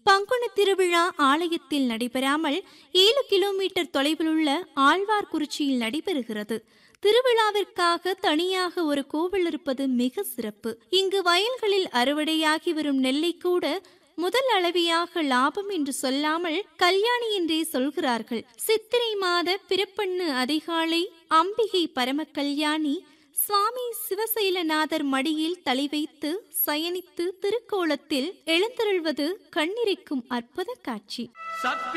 பங்குனி திருவிழா ஆலயத்தில் நடைபெறாமல் ஏழு கிலோமீட்டர் தொலைவில் உள்ள ஆழ்வார்குறிச்சியில் நடைபெறுகிறது திருவிழாவிற்காக தனியாக ஒரு கோவில் இருப்பது மிக சிறப்பு இங்கு வயல்களில் அறுவடையாகி வரும் நெல்லை கூட முதல் அளவியாக லாபம் என்று சொல்லாமல் கல்யாணி என்றே சொல்கிறார்கள் சித்திரை மாத பிறப்பண்ணு அதிகாலை அம்பிகை பரம கல்யாணி சுவாமி சிவசைலநாதர் மடியில் தலை வைத்து சயனித்து திருக்கோலத்தில் எழுந்தருள்வது கண்ணிரைக்கும் அற்புத காட்சி சத்திய